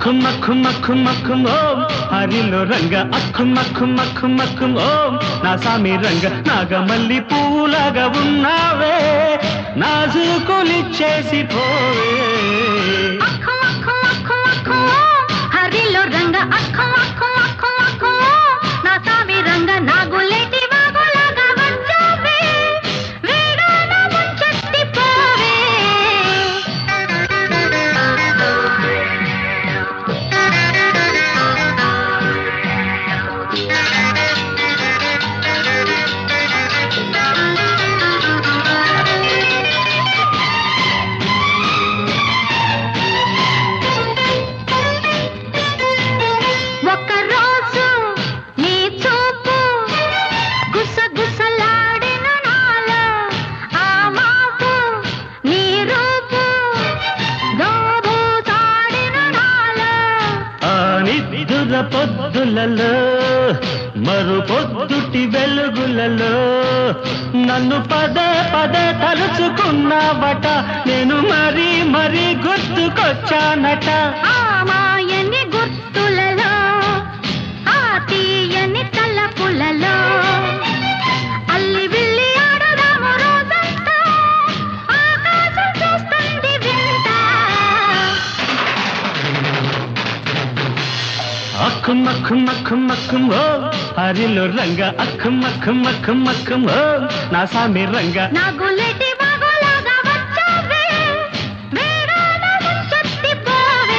అక్కుం అక్కుం అక్కుం అక్కుం ఓం హరిలో రంగ అక్కుం అక్కుం అక్కుం అక్కుం ఓం నా సామి రంగ నాగమల్లి పువ్వులాగా ఉన్నావే నాజుకులిచ్చేసి పోవే అక్కం అక్కం అక్కం అక్కం హరిలో రంగ అక్కం అక్కం అక్కం అక్కం నా సామి రంగ నాగులేటి వాగులాగా వచ్చావే వేగాన ముంచెత్తి పోవే ఒక్కరోజు నీ చూపు గుసగుసలాడిన నాలో ఆ మాపు నీ రూపు దోబూతాడిన నాలో ఆ నిద్దుర పొద్దులలో మరు పొద్దుటి వెలుగులలో నన్ను పదే పదే తలుచుకున్నావట నేను మరీ మరీ గుర్తుకొచ్చానట ఆ మాయని గుర్తులలో ఆ తీయని తలపులలో అల్లి విల్లి ఆడదాము రోజంతా ఆకాశం చూస్తుంది వింత అక్కుం అక్కుం అక్కుం అక్కుం ఓ హరిలో రంగ అక్కుం అక్కుం అక్కుం అక్కుం ఓ నా సామి రంగ నా గుల్లెటి బాగోలాగా వచ్చావే వేగాన ముంచెత్తి పోవే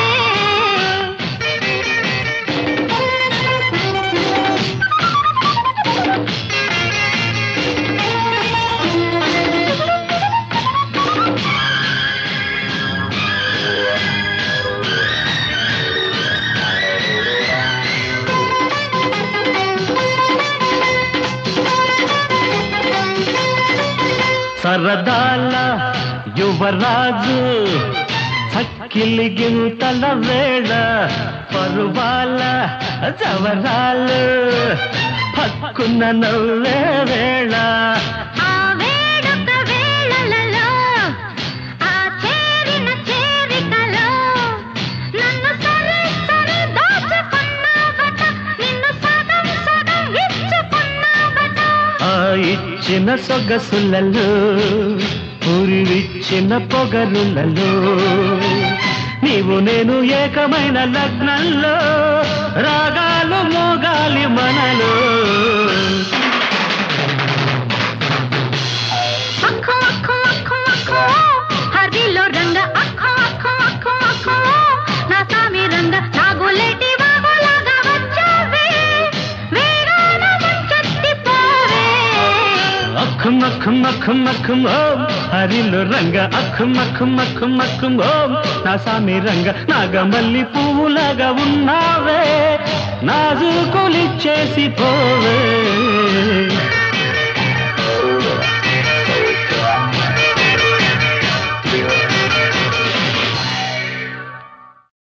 సరదాల యువరాజు చక్కిలి గింతల వేళ పరువాల జవరాలు పక్కున్న నవ్వే వేళ ఆ వేడుక వేళలలో ఆ చేరిన చేరికలో నన్ను సరి సరి దాచుకున్నావట నిన్ను సగం సగం ఇచ్చుకున్నావట ఆ ఇచ్చిన సొగసులలో పురివిచ్చిన పొగరులలో నీవు నేను ఏకమైన లగ్నంలో రాగాలు మోగాలి మనలో అక్కం అక్కం అక్కం అక్కం హరిలో రంగ అక్కం అక్కం అక్కం అక్కం నా సామి రంగ నా గులేటి బాబులాగా వచ్చావే వేగాన ముంచెత్తి పోవే అక్కుం అక్కుం అక్కుం అక్కుం ఓం హరిలో రంగ అక్కుం అక్కుం అక్కుం అక్కుం ఓం నా సామి రంగ నాగమల్లి పువ్వులాగా ఉన్నావే నాజుకులిచ్చేసి పోవే